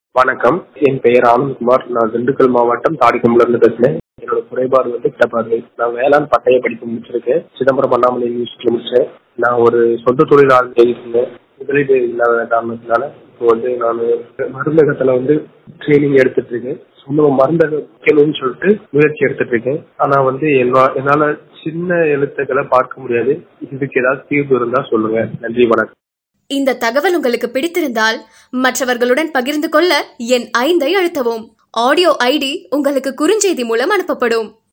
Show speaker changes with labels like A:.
A: வணக்கம் என் பெயர் ஆனந்த்குமார் நான் திண்டுக்கல் மாவட்டம் தாடிக்கம்புல இருந்து பேசுறேன் என்னோட குறைபாடு வந்து கிட்ட பார்வை நான் வேளாண் பட்டய படிப்பு முடிச்சிருக்கேன் சிதம்பரம் அண்ணாமலை யூனிவர்சிட்டியில் முடிச்சேன் நான் ஒரு சொந்த தொழில் ஆரம்பிச்சிருந்தேன் முதலீடு இல்லாத காரணத்தினால இப்போ வந்து நான் மருந்தகத்துல வந்து ட்ரைனிங் எடுத்துட்டு இருக்கேன் சொந்த மருந்தகம் வைக்கணும்னு சொல்லிட்டு முயற்சி எடுத்துட்டு இருக்கேன் ஆனா வந்து என்ன- என்னால சின்ன எழுத்துக்களை பார்க்க முடியாது இதுக்கு ஏதாவது தீர்வு இருந்தா சொல்லுங்க நன்றி வணக்கம்
B: இந்த தகவல் உங்களுக்கு பிடித்திருந்தால் மற்றவர்களுடன் பகிர்ந்து கொள்ள என் ஐந்தை அழுத்தவும் ஆடியோ ஐடி உங்களுக்கு குறுஞ்செய்தி மூலம் அனுப்பப்படும்